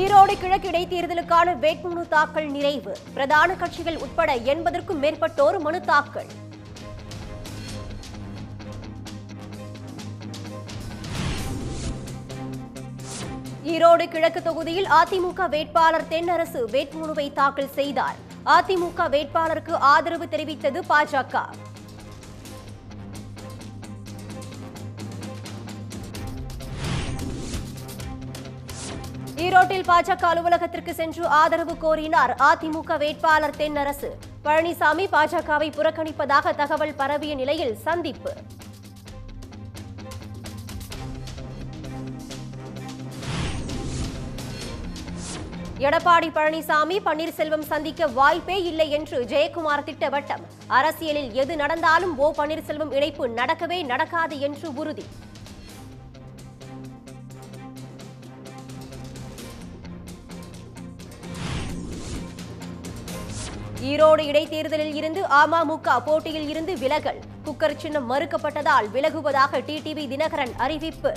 ஈரோடு கிழக்கு இடைத்தேர்தலுக்கான வேட்புமனு தாக்கல் நிறைவு பிரதான கட்சிகள் உட்பட எண்பதற்கும் மேற்பட்டோர் மனு தாக்கல் ஈரோடு கிழக்கு தொகுதியில் அதிமுக வேட்பாளர் தென்னரசு வேட்புமனுவை தாக்கல் செய்தார் அதிமுக வேட்பாளருக்கு ஆதரவு தெரிவித்தது பாஜக ஈரோட்டில் பாஜக அலுவலகத்திற்கு சென்று ஆதரவு கோரினார் அதிமுக வேட்பாளர் தென்னரசு பழனிசாமி பாஜகவை புறக்கணிப்பதாக தகவல் பரவிய நிலையில் சந்திப்பு எடப்பாடி பழனிசாமி பன்னீர்செல்வம் சந்திக்க வாய்ப்பே இல்லை என்று ஜெயக்குமார் திட்டவட்டம் அரசியலில் எது நடந்தாலும் ஓ பன்னீர்செல்வம் இணைப்பு நடக்கவே நடக்காது என்று உறுதி ஈரோடு இடைத்தேர்தலில் இருந்து அமமுக போட்டியில் இருந்து விலகல் குக்கர் சின்னம் மறுக்கப்பட்டதால் விலகுவதாக டிடிவி தினகரன் அறிவிப்பு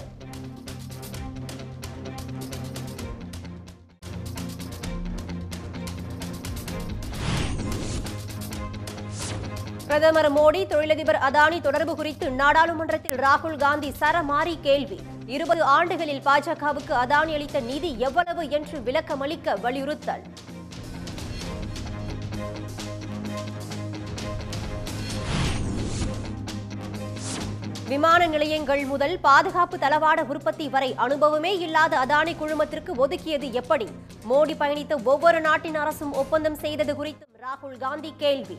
பிரதமர் மோடி தொழிலதிபர் அதானி தொடர்பு குறித்து நாடாளுமன்றத்தில் ராகுல் காந்தி சரமாரி கேள்வி இருபது ஆண்டுகளில் பாஜகவுக்கு அதானி அளித்த நிதி எவ்வளவு என்று விளக்கமளிக்க வலியுறுத்தல் விமான நிலையங்கள் முதல் பாதுகாப்பு தளவாட உற்பத்தி வரை அனுபவமே இல்லாத அதானி குழுமத்திற்கு ஒதுக்கியது எப்படி மோடி பயணித்த ஒவ்வொரு நாட்டின் அரசும் ஒப்பந்தம் செய்தது குறித்தும் ராகுல் காந்தி கேள்வி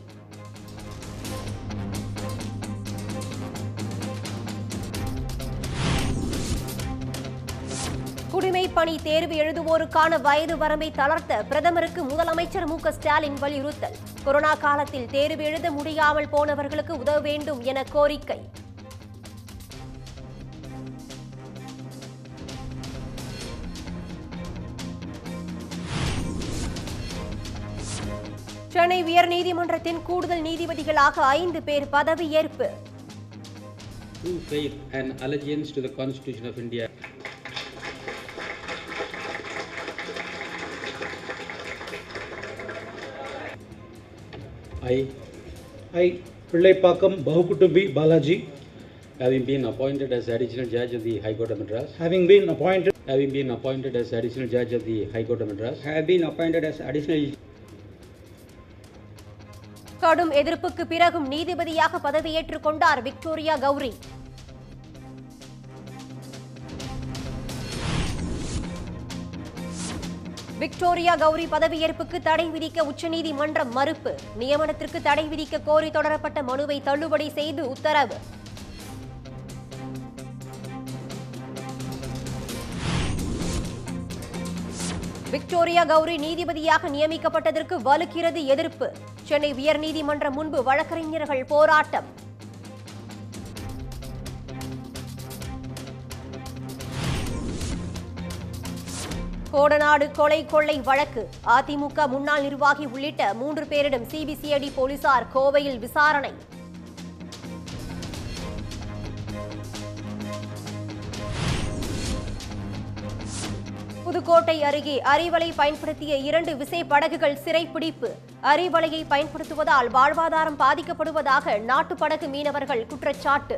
குடிமைப் பணி தேர்வு எழுதுவோருக்கான வயது வரம்பை தளர்த்த பிரதமருக்கு முதலமைச்சர் மு க ஸ்டாலின் வலியுறுத்தல் கொரோனா காலத்தில் தேர்வு எழுத முடியாமல் போனவர்களுக்கு உதவ வேண்டும் என கோரிக்கை சென்னை உயர்நீதிமன்றத்தின் கூடுதல் நீதிபதிகளாக ஐந்து பேர் பதவியேற்பு true faith and allegiance to the Constitution of India. I, I, Pillaipakam Bahukutubi Balaji, having been appointed as additional judge of the High Court of Madras, having been appointed having been appointed as additional judge of the High Court of Madras, have been appointed as additional கடும் எதிர்ப்புக்கு பிறகும் நீதிபதியாக பதவியேற்றுக் கொண்டார் Victoria Gowri Victoria Gowri பதவியேற்புக்கு தடை விதிக்க உச்சநீதிமன்றம் மறுப்பு நியமனத்திற்கு தடை விதிக்க கோரி தொடரப்பட்ட மனுவை தள்ளுபடி செய்து உத்தரவு விக்டோரியா கௌரி நீதிபதியாக நியமிக்கப்பட்டதற்கு வலுக்கிறது எதிர்ப்பு சென்னை உயர்நீதிமன்றம் முன்பு வழக்கறிஞர்கள் போராட்டம் கோடநாடு கொலை கொள்ளை வழக்கு அதிமுக முன்னாள் நிர்வாகி உள்ளிட்ட மூன்று பேரிடம் சிபிசிஐடி போலீசார் கோவையில் விசாரணை புதுக்கோட்டை அருகே அரிவலை பயன்படுத்திய இரண்டு விசை படகுகள் சிறைப்பிடிப்பு அரிவலையை பயன்படுத்துவதால் வாழ்வாதாரம் பாதிக்கப்படுவதாக நாட்டு படகு மீனவர்கள் குற்றச்சாட்டு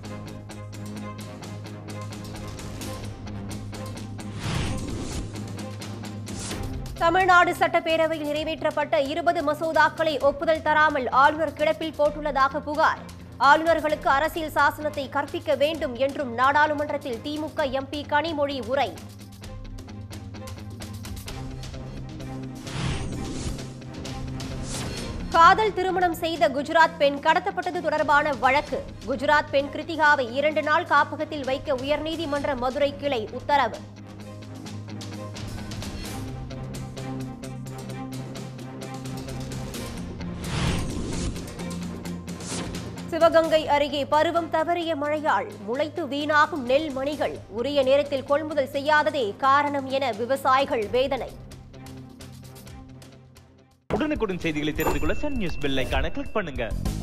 தமிழ்நாடு சட்டப்பேரவையில் நிறைவேற்றப்பட்ட இருபது மசோதாக்களை ஒப்புதல் தராமல் ஆளுநர் கிடப்பில் போட்டுள்ளதாக புகார் ஆளுநர்களுக்கு அரசியல் சாசனத்தை கற்பிக்க வேண்டும் என்றும் நாடாளுமன்றத்தில் திமுக எம்பி கனிமொழி உரை காதல் திருமணம் செய்த குஜராத் பெண் கடத்தப்பட்டது தொடர்பான வழக்கு குஜராத் பெண் கிருத்திகாவை இரண்டு நாள் காப்பகத்தில் வைக்க உயர்நீதிமன்ற மதுரை கிளை உத்தரவு சிவகங்கை அருகே பருவம் தவறிய மழையால் முளைத்து வீணாகும் நெல் மணிகள் உரிய நேரத்தில் கொள்முதல் செய்யாததே காரணம் என விவசாயிகள் வேதனை உடனுக்குடன் செய்திகளை தெரிந்து கொள்ள சன் நியூஸ் பெல் ஐகானை கிளிக் பண்ணுங்க